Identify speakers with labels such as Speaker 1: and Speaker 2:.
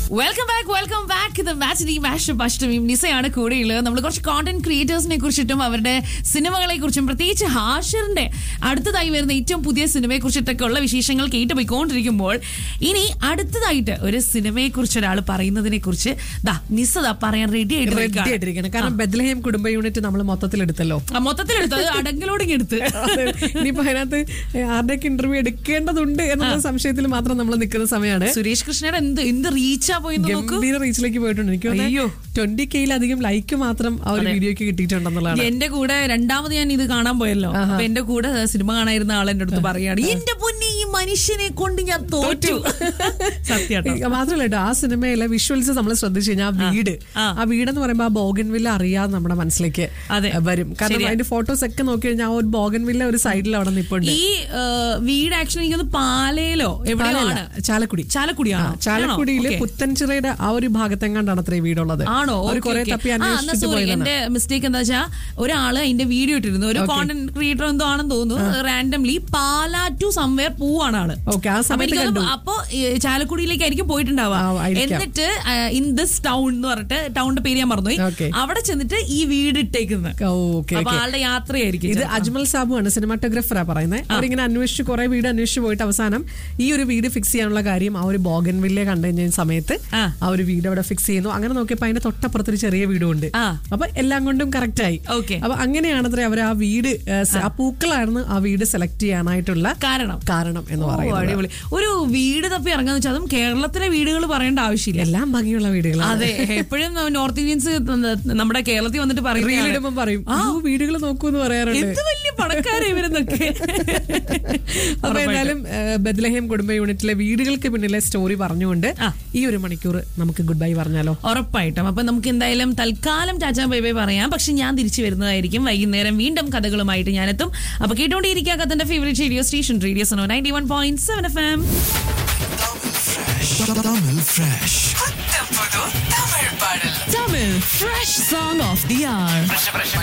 Speaker 1: Welcome back welcome back ഇത് match mashup അഷ്ടമിയും നിസയാണ് കൂടെയുള്ളത് നമ്മൾ കുറച്ച് കോണ്ടന്റ് ക്രിയേറ്റേഴ്സിനെ കുറിച്ചിട്ടും അവരുടെ സിനിമകളെ കുറിച്ചും പ്രത്യേകിച്ച് ഹാഷറിന്റെ അടുത്തതായി വരുന്ന ഏറ്റവും പുതിയ സിനിമയെ കുറിച്ചിട്ടൊക്കെ ഉള്ള വിശേഷങ്ങൾ കേട്ടുപോയിക്കൊണ്ടിരിക്കുമ്പോൾ ഇനി അടുത്തതായിട്ട് ഒരു സിനിമയെ കുറിച്ച് ഒരാൾ പറയുന്നതിനെ കുറിച്ച് ദാ നിസ ദാ പറയാൻ റെഡി ആയിട്ട്
Speaker 2: റെഡി
Speaker 1: നിൽക്കുകയാണ്.
Speaker 2: ആയിട്ടിരിക്കണം കാരണം ബെദ്ലഹേം കുടുംബ യൂണിറ്റ് നമ്മൾ മൊത്തത്തിൽ എടുത്തല്ലോ
Speaker 1: ആ, മൊത്തത്തിലെടുത്തത് അടങ്കലോടിങ് എടുത്ത്
Speaker 2: അതെ. ഇനിയിപ്പോ അതിനകത്ത് ആരുടെയൊക്കെ ഇന്റർവ്യൂ എടുക്കേണ്ടതുണ്ട് എന്നുള്ള സംശയത്തിൽ മാത്രം നമ്മൾ നിൽക്കുന്ന സമയമാണ്
Speaker 1: സുരേഷ് കൃഷ്ണയുടെ എന്ത് എന്ത് റീച്ചാ പോയെന്ന് നോക്കൂ
Speaker 2: ഗംഭീര റീച്ചിലേക്ക് പോയിട്ടുണ്ട് എനിക്ക്
Speaker 1: അയ്യോ.
Speaker 2: ട്വന്റി കെയിലധികം ലൈക്ക് മാത്രം ആ ഒരു വീഡിയോക്ക് കിട്ടിയിട്ടുണ്ടെന്നുള്ളതാണ്
Speaker 1: എന്റെ കൂടെ രണ്ടാമത് ഞാൻ ഇത് കാണാൻ പോയല്ലോ അപ്പൊ എന്റെ കൂടെ സിനിമ കാണാനിരുന്ന ആൾ എന്റെ അടുത്ത് പറയാണ് എന്റെ പൊന്നി ഈ മനുഷ്യനെ കൊണ്ട് ഞാൻ തോറ്റു സത്യം
Speaker 2: ഈ മാത്രമല്ല കേട്ടോ ആ സിനിമയിലെ വിഷ്വൽസ് നമ്മൾ ശ്രദ്ധിച്ചു കഴിഞ്ഞാൽ ആ വീട്
Speaker 1: ആ.
Speaker 2: ആ വീടെന്ന് പറയുമ്പോൾ ആ ബോഗൻവില്ല അറിയാതെ നമ്മുടെ മനസ്സിലേക്ക്
Speaker 1: അതെ.
Speaker 2: വരും കാരണം
Speaker 1: ശരിയാ.
Speaker 2: അതിന്റെ ഫോട്ടോസ് ഒക്കെ നോക്കി കഴിഞ്ഞാൽ ആ ഒരു ബോഗൻവില്ല ഒരു സൈഡിൽ അവിടെ നിപ്പുണ്ട്
Speaker 1: ഈ ആ, വീട് ആക്ച്വലി എനിക്കൊന്ന് പാലയിലോ എവിടെയോ ആണ്
Speaker 2: ചാലക്കുടി
Speaker 1: ചാലക്കുടിയാണോ
Speaker 2: ചാലക്കുടിയിലെ
Speaker 1: ആണോ? Okay.
Speaker 2: പുത്തൻചിറയുടെ ആ ഒരു ഭാഗത്തെങ്ങാണ്ടാണ് അത്ര ഈ വീടുള്ളത്
Speaker 1: ആണോ
Speaker 2: അവർ
Speaker 1: Okay,
Speaker 2: കുറെ
Speaker 1: okay.
Speaker 2: തപ്പി
Speaker 1: ആ, എന്നാ
Speaker 2: അന്വേഷിച്ചിട്ട്
Speaker 1: sorry.
Speaker 2: പോയതാണ്
Speaker 1: എന്റെ മിസ്റ്റേക്ക് എന്താ വെച്ചാ ഒരാള് അതിന്റെ വീഡിയോ ഇട്ടിരുന്നു ഒരു കോണ്ടന്റ് ക്രിയേറ്റർ എന്തോ ആണെന്ന് തോന്നുന്നു റാൻഡംലി പാലാ ടു സംവെയർ പൂവാണ് ആള്
Speaker 2: ഓക്കെ ആ
Speaker 1: അപ്പൊ
Speaker 2: സമയത്ത്
Speaker 1: എനിക്ക്
Speaker 2: കണ്ടു
Speaker 1: തോന്നുന്നു അപ്പൊ ഈ ചാലക്കുടിയിലേക്കായിരിക്കും പോയിട്ടുണ്ടാവുക
Speaker 2: ആ, ആയിരിക്കാം.
Speaker 1: എന്നിട്ട് ഇൻ ദിസ് ടൗൺ എന്ന് പറഞ്ഞിട്ട് ടൗണിന്റെ പേര് ഞാൻ മറന്നുപോയി
Speaker 2: Okay.
Speaker 1: അവിടെ ചെന്നിട്ട് ഈ വീട് ഇട്ടേക്കുന്നത്
Speaker 2: ഓക്കെ
Speaker 1: അപ്പൊ ആളുടെ യാത്രയായിരിക്കും
Speaker 2: ഇത്
Speaker 1: ചിലപ്പോ.
Speaker 2: അജ്മൽ സാബു ആണ് സിനിമാറ്റോഗ്രാഫറാ പറയുന്നത് അവരിങ്ങനെ അന്വേഷിച്ച് കുറെ വീട് അന്വേഷിച്ച് പോയിട്ട് അവസാനം ഈ ഒരു വീട് ഫിക്സ് ചെയ്യാനുള്ള കാര്യം ആ ഒരു ബോഗൻവില്ലെ കണ്ടു കഴിഞ്ഞ സമയത്ത്
Speaker 1: ആ.
Speaker 2: ആ ഒരു വീട് അവിടെ ഫിക്സ് ചെയ്യുന്നു അങ്ങനെ നോക്കിയപ്പോ അതിന്റെ തൊട്ടപ്പുറത്തൊരു ചെറിയ വീടും ഉണ്ട്
Speaker 1: ആ.
Speaker 2: അപ്പൊ എല്ലാം കൊണ്ടും കറക്റ്റ് ആയി
Speaker 1: Okay.
Speaker 2: അപ്പൊ അങ്ങനെയാണത്രേ അവർ ആ വീട് ഏ, സ- ആ പൂക്കളായിരുന്നു ആ വീട് സെലക്ട് ചെയ്യാനായിട്ടുള്ള
Speaker 1: കാരണം
Speaker 2: കാരണം എന്ന്
Speaker 1: ഓ,
Speaker 2: പറയുന്നത്
Speaker 1: അടിപൊളി ഒരു വീട് തപ്പി ഇറങ്ങാന്ന് വെച്ചാൽ അതും കേരളത്തിലെ വീടുകൾ പറയേണ്ട ആവശ്യമില്ല
Speaker 2: എല്ലാം ഭംഗിയുള്ള വീടുകളാണ്
Speaker 1: അതെ എപ്പോഴും നോർത്ത് ഇന്ത്യൻസ് നമ്മുടെ കേരളത്തിൽ വന്നിട്ട്
Speaker 2: റീൽ
Speaker 1: പറയുന്നത്
Speaker 2: ഇടുമ്പോൾ പറയും "അയ്യോ, വീടുകൾ നോക്കൂ എന്ന് പറയാറുണ്ട്
Speaker 1: എന്ത് വലിയ പണക്കാരെ ഇവരെന്നൊക്കെ
Speaker 2: അപ്പൊ എന്തായാലും ബദ്ലഹേം കുടുംബ യൂണിറ്റിലെ വീടുകൾക്ക് പിന്നിലെ സ്റ്റോറി പറഞ്ഞുകൊണ്ട്
Speaker 1: ആ.
Speaker 2: ഈ ഒരു മണിക്കൂർ നമുക്ക് ഗുഡ് ബൈ പറഞ്ഞാലോ
Speaker 1: ഉറപ്പായിട്ടും അപ്പൊ നമുക്ക് എന്തായാലും തൽക്കാലം ചാച്ചാ ബൈ ബൈ പറയാം പക്ഷെ ഞാൻ തിരിച്ചു വരുന്നതായിരിക്കും വൈകുന്നേരം വീണ്ടും കഥകളുമായിട്ട് ഞാനെത്തും അപ്പൊ കേട്ടോണ്ടിരിക്കുക കഥന്റെ favourite radio station radio Suno ninety one point seven F M
Speaker 3: Tamil Fresh.
Speaker 1: Tamil fresh song of the R